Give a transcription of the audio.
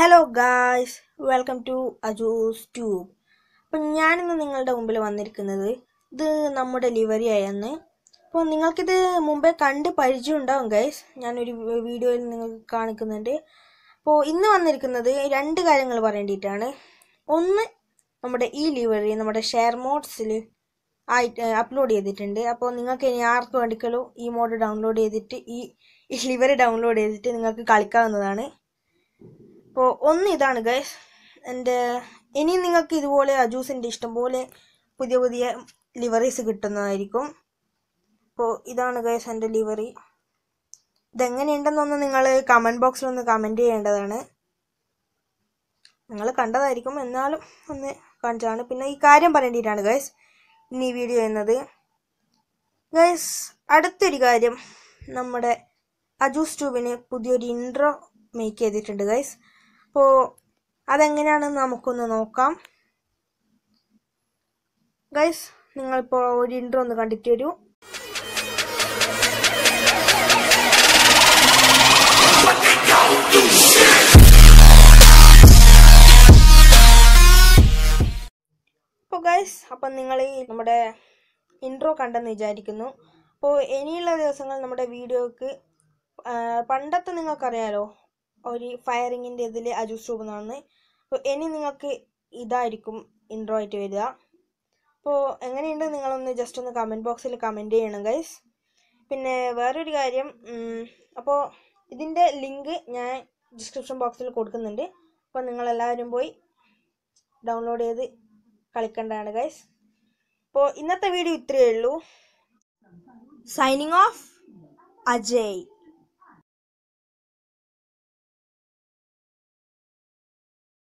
hello guys welcome to Aju's tube അപ്പം ഞാനിന്ന് നിങ്ങളുടെ മുമ്പിൽ വന്നിരിക്കുന്നത് ഇത് നമ്മുടെ ലിവറി ആയെന്ന് അപ്പോൾ നിങ്ങൾക്കിത് മുമ്പേ കണ്ട് പരിചയം ഉണ്ടാവും ഗൈസ് ഞാനൊരു വി- വീഡിയോയിൽ നിങ്ങൾക്ക് കാണിക്കുന്നുണ്ട് അപ്പോൾ ഇന്ന് വന്നിരിക്കുന്നത് രണ്ട് കാര്യങ്ങൾ പറയേണ്ടിയിട്ടാണ് ഒന്ന് നമ്മുടെ ഈ ലിവറി നമ്മുടെ ഷെയർ മോഡ്സിൽ ആയിട്ട് അപ്ലോഡ് ചെയ്തിട്ടുണ്ട് അപ്പോൾ നിങ്ങൾക്ക് ഇനി ആർക്ക് വേണ്ടിക്കലോ ഈ മോഡ് ഡൗൺലോഡ് ചെയ്തിട്ട് ഈ ഈ ലിവറി ഡൗൺലോഡ് ചെയ്തിട്ട് നിങ്ങൾക്ക് കളിക്കാവുന്നതാണ് അപ്പോൾ ഒന്ന് ഇതാണ് ഗൈസ് എൻ്റെ ഇനി നിങ്ങൾക്ക് ഇതുപോലെ അജൂസിൻ്റെ ഇഷ്ടംപോലെ പുതിയ പുതിയ ലിവറീസ് കിട്ടുന്നതായിരിക്കും അപ്പോൾ ഇതാണ് ഗൈസ് എൻ്റെ ലിവറി ഇതെങ്ങനെയുണ്ടെന്നൊന്ന് നിങ്ങൾ കമൻറ്റ് ബോക്സിൽ ഒന്ന് കമൻറ്റ് ചെയ്യേണ്ടതാണ് നിങ്ങൾ കണ്ടതായിരിക്കും എന്നാലും ഒന്ന് കാണിച്ചതാണ് പിന്നെ ഈ കാര്യം പറയേണ്ടിയിട്ടാണ് ഗൈസ് ഇനി ഈ വീഡിയോ ചെയ്യുന്നത് ഗൈസ് അടുത്തൊരു കാര്യം നമ്മുടെ അജൂസ് ട്യൂബിന് പുതിയൊരു ഇൻട്രോ മേക്ക് ചെയ്തിട്ടുണ്ട് ഗൈസ് അപ്പോൾ അതെങ്ങനെയാണെന്ന് നമുക്കൊന്ന് നോക്കാം ഗൈസ് നിങ്ങളിപ്പോൾ ഒരു ഇൻട്രോ ഒന്ന് കണ്ടിട്ട് വരൂ അപ്പോൾ ഗൈസ് അപ്പം നിങ്ങൾ ഈ നമ്മുടെ ഇൻട്രോ കണ്ടെന്ന് വിചാരിക്കുന്നു അപ്പോൾ ഇനിയുള്ള ദിവസങ്ങൾ നമ്മുടെ വീഡിയോക്ക് ആ, പണ്ടത്തെ നിങ്ങൾക്കറിയാലോ ഒരു ഫയറിങ്ങിൻ്റെ ഇതിൽ അജൂസ് ട്യൂബ് എന്നാണ് അപ്പോൾ ഇനി നിങ്ങൾക്ക് ഇതായിരിക്കും ഇൻട്രോ ആയിട്ട് വരിക അപ്പോൾ എങ്ങനെയുണ്ട് നിങ്ങളൊന്ന് ജസ്റ്റ് ഒന്ന് കമൻറ്റ് ബോക്സിൽ കമൻറ്റ് ചെയ്യണം ഗൈസ് പിന്നെ വേറൊരു കാര്യം അപ്പോൾ ഇതിൻ്റെ ലിങ്ക് ഞാൻ ഡിസ്ക്രിപ്ഷൻ ബോക്സിൽ കൊടുക്കുന്നുണ്ട് അപ്പോൾ നിങ്ങളെല്ലാവരും പോയി ഡൗൺലോഡ് ചെയ്ത് കളിക്കേണ്ടതാണ് ഗൈസ് അപ്പോൾ ഇന്നത്തെ വീഡിയോ ഇത്രയേ ഉള്ളൂ സൈനിങ് ഓഫ് അജയ്